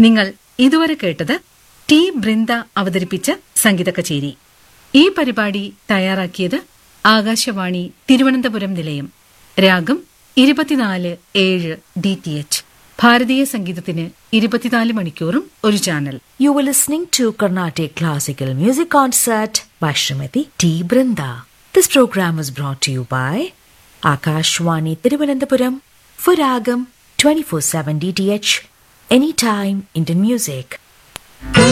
നിങ്ങൾ ഇതുവരെ കേട്ടത് ടി ബൃന്ദ അവതരിപ്പിച്ച സംഗീത കച്ചേരി ഈ പരിപാടി തയ്യാറാക്കിയത് ആകാശവാണി തിരുവനന്തപുരം നിലയം രാഗം ഇരുപത്തിനാല് ഏഴ് ഡി ടി എച്ച് ഭാരതീയ സംഗീതത്തിന് ഇരുപത്തിനാല് മണിക്കൂറും ഒരു channel You were listening to Carnatic Classical Music Concert by Srimati T. Brinda. This program was brought to you by Akashwani Tiruvananthapuram for Ragam 24-7 DTH Anytime Indian Music.